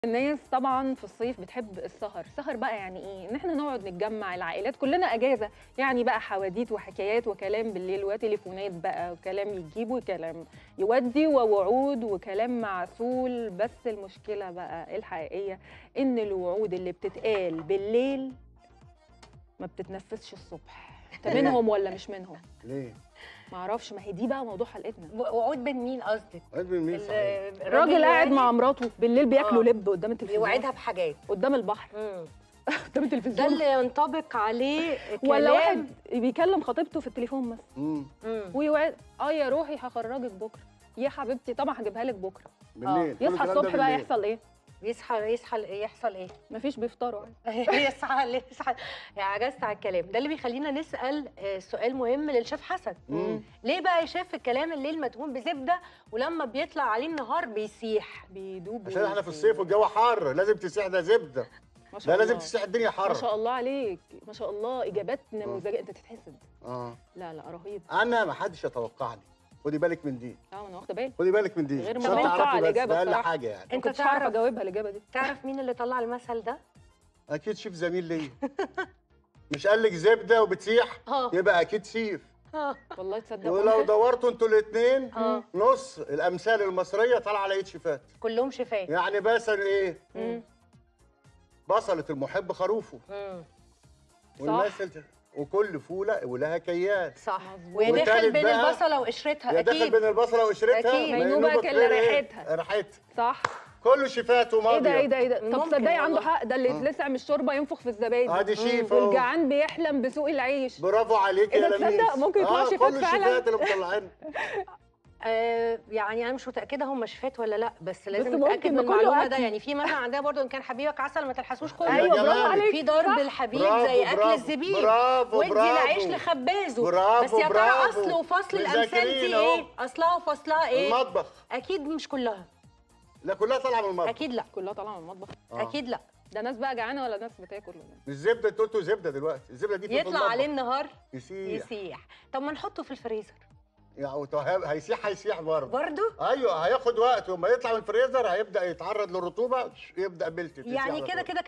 الناس طبعا في الصيف بتحب السهر السهر بقى يعني ايه ان احنا نقعد نتجمع العائلات كلنا اجازه يعني بقى حواديت وحكايات وكلام بالليل وتليفونات بقى وكلام يجيب وكلام يودي ووعود وكلام معسول بس المشكله بقى الحقيقيه ان الوعود اللي بتتقال بالليل ما بتتنفذش الصبح انت منهم ولا مش منهم ليه؟ معرفش ما هي دي بقى موضوع حلقتنا وعود بين مين قصدك؟ عيد من مين صحيح؟ ال- الراجل قاعد يعني مع مراته بالليل بياكلوا آه. لب قدام التلفزيون بيوعدها بحاجات قدام البحر مم. قدام ده التلفزيون اللي ينطبق عليه ولا كلام- واحد بيكلم خطيبته في التليفون مثلا امم مم. ويوعد اه يا روحي هخرجك بكره يا حبيبتي طبعا هجيبها لك بكره بالليل كل يصحى الكلام ده الصبح بقى بالليل. يحصل ايه يصحى يصحى يحصل ايه؟ مفيش بيفطروا يصحى يصحى يا عجزت على الكلام ده اللي بيخلينا نسال آه، سؤال مهم للشيف حسن مم. ليه بقى يا شيف الكلام الليل مدهون بزبده ولما بيطلع عليه النهار بيسيح بيدوب عشان احنا في ويسيب. الصيف والجو حر لازم تسيح ده زبده ما لا شاء لازم الله. تسيح الدنيا ما حر شاء الله عليك ما شاء الله اجابات نموذجيه انت تتحسد اه لا لا رهيب انا ما حدش يتوقعني خدي بالك من دي اه انا واخده بالي خدي بالك من دي غير عشان متوقعة تعرفي بس الإجابة ده اقل بصراحة. حاجه يعني انت انت كنتش عارفه تعرف اجاوبها الاجابه دي تعرف مين اللي طلع المثل ده؟ اكيد شيف زميل ليا مش قال لك زبده وبتسيح اه يبقى اكيد شيف اه والله تصدق ولو ممكن. دورتوا انتوا الاثنين اه نص الامثال المصريه طالعه على ايد شيفات كلهم شفاف يعني مثلا ايه مم. بصله المحب خروفه مم. والمثل وكل فوله ولها كياس صح مظبوط. ويا داخل والتالت بين بقى- البصله وقشرتها يا داخل اكيد بين البصله وقشرتها أكيد. ما مينوبة ينوبة كلا غير إيه؟ ريحتها. ريحتها صح كله شيفات ايه وماضيه ده ايه ده ايه ده طب ممكن تصدقي عنده والله. حق ده اللي آه. يتلسع من الشوربه ينفخ في الزبادي ادي شيف اهو والجعان بيحلم بسوق العيش برافو عليك إيه يا ده تصدق؟ لميس ممكن يطلعوا آه شيفات كل فعلاً. الشيفات اللي مطلعين آه يعني انا مش متاكده هم شفات ولا لا بس لازم ممكن نتاكد من ده كله المعلومه ده أكل. يعني في مثلا عندنا برضو ان كان حبيبك عسل ما تلحسوش كله يا ايوه برافو جمال. عليك في ضرب صح. الحبيب برافو، زي اكل برافو، الزبيب برافو، وادي برافو. العيش لخبازه برافو، بس يا ترى برافو. اصل وفصل الامثال مذاكرين دي أهو. ايه اصلها وفصلها ايه المطبخ اكيد مش كلها لا كلها طالعه من المطبخ اكيد لا كلها طالعه من المطبخ آه. اكيد لا ده ناس بقى جعانه ولا ناس بتاكل ولا مش زبده انتوا قلتوا زبده دلوقتي الزبده دي في يطلع المطبخ. عليه النهار يسيح يسيح طب ما نحطه في الفريزر يعني وتوهب- هيسيح هيسيح برضه برضو ايوه هياخد وقت وما يطلع من الفريزر هيبدا يتعرض للرطوبه يبدا بلت تسيح يعني على كده طول. كده